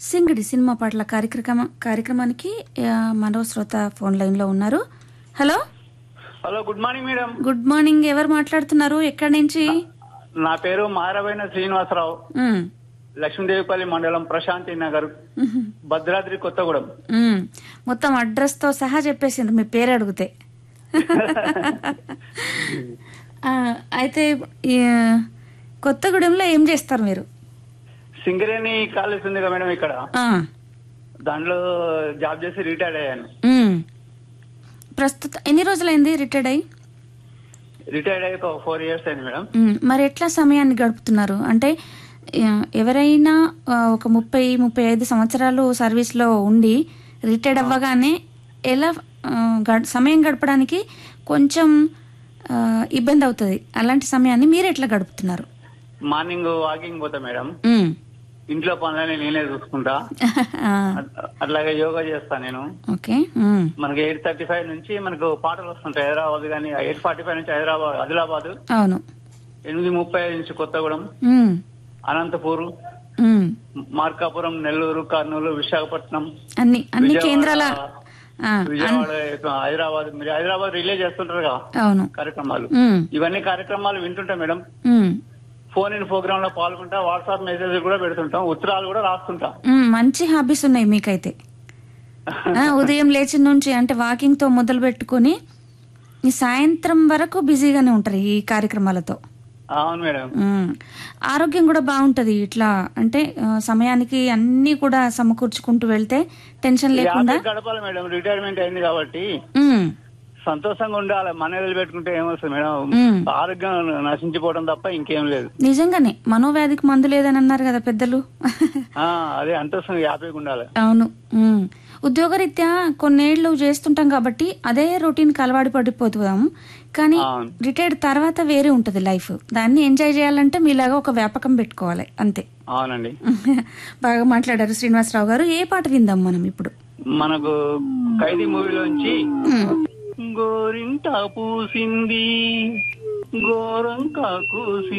సింగడి cinema పాటల కార్యక్రమ కార్యక్రమానికి ఆ, మరో శ్రోత ఫోన్ లైన్ లో ఉన్నారు hello hello good morning madam good morning ఎవరు మాట్లాడుతున్నారు ఎక్కడి నుంచి నా పేరు మారవైన శ్రీనివాసరావు ఉమ్, లక్ష్మీదేవిపల్లి మండలం ప్రశాంతి నగర్ ఉహు, భద్రాద్రి కొత్తగూడెం ఉమ్. మొత్తం అడ్రస్ తో సహా చెప్పేసిండ్రు మీ పేరు అడిగితే ఆ, అయితే ఈ, కొత్తగూడెంలో ఏం చేస్తారు మీరు సింగరేణి కాలేజ్ ఉంది కదా మేడం ఇక్కడ ఆ, దాంట్లో జాబ్ చేసి రిటైర్డ్ అయ్యాను ఉమ్. ప్రస్తుత ఎన్ని రోజులైంది రిటైర్డ్ అయ్యి రిటైర్డ్ అయ్యి ఒక ఫోర్ ఇయర్స్ అయింది మేడం మ్మ్. మరి ఎట్లా సమయాన్ని గడుపుతున్నారు అంటే ఆ, ఎవరైనా ఆ, ఒక ముప్పై ముప్పై ఐదు సంవత్సరాలు సర్వీస్లో ఉండి రిటైర్డ్ అవ్వగానే ఎలా ఆ, గడ్- సమయం గడపడానికి కొంచెం ఆ, ఇబ్బంది అవుతుంది అలాంటి సమయాన్ని మీరు ఎట్లా గడుపుతున్నారు మార్నింగ్ వాకింగ్ పోతా మేడం మ్మ్. ఇంట్లో పనులని నేనే చూసుకుంటా ఆ, అట్- అట్లాగే యోగా చేస్తా నేను ఓకే మ్మ్. మనకి ఎయిట్ థర్టీ ఫైవ్ నుంచి మనకు పాటలు వస్తుంటాయి హైదరాబాద్ కానీ ఎయిట్ ఫార్టీ ఫైవ్ నుంచి హైదరాబాద్ ఆదిలాబాద్ అవును ఎనిమిది ముప్పై ఐదు నుంచి కొత్తగూడెం మ్మ్. అనంతపూర్ మ్మ్. మార్కాపురం నెల్లూరు కర్నూలు విశాఖపట్నం అన్ని అన్ని విజయవాడ, కేంద్రాల ఆ, అన్- విజయవాడ హైదరాబాద్ మీరు హైదరాబాద్ రిలే చేస్తుంటారు కదా అవును కార్యక్రమాలు మ్మ్. ఇవన్నీ కార్యక్రమాలు వింటుంటాం మేడం మ్మ్. ఫోన్ ఇన్ ప్రోగ్రామ్ లో పాల్గొంటా వాట్సాప్ మెసేజ్ కూడా పెడుతుంటాం ఉత్తరాలు కూడా రాస్తుంటాం మ్మ్, మంచి హాబీస్ ఉన్నాయి మీకైతే ఆ, ఉదయం లేచిన నుంచి అంటే వాకింగ్ తో మొదలు పెట్టుకుని ఈ సాయంత్రం వరకు బిజీగానే ఉంటారు ఈ కార్యక్రమాలతో అవును మేడం మ్మ్. ఆరోగ్యం కూడా బాగుంటది ఇట్లా అంటే ఆ, సమయానికి అన్ని కూడా సమకూర్చుకుంటూ వెళ్తే టెన్షన్ లేకుండా యాభై గడపాలి మేడం రిటైర్మెంట్ అయింది కాబట్టి మ్మ్. సంతోషంగా ఉండాలి మన పెట్టుకుంటే ఏమొస్తుంది మేడం మ్మ్. ఆరోగ్యం నశించిపోవడం తప్ప ఇంకేం లేదు నిజంగానే మనోవ్యాధికి మందు లేదని అన్నారు కదా పెద్దలు ఆ అదే అంతస్తుంది యాభైకి ఉండాలి అవును మ్మ్. ఉద్యోగరీత్యా కొన్నేళ్లు చేస్తుంటాం కాబట్టి అదే రొటీన్కి అలవాటు పడిపోతాం కానీ అవును. రిటైర్డ్ తర్వాత వేరే ఉంటుంది లైఫ్ దాన్ని ఎంజాయ్ చేయాలంటే మీలాగా ఒక వ్యాపకం పెట్టుకోవాలి అంతే అవునండి బాగా మాట్లాడారు శ్రీనివాసరావు గారు ఏ పాట విందాం మనం ఇప్పుడు మనకు ఖైదీ మూవీలోంచి గోరింట పూసింది గోరంక కూసి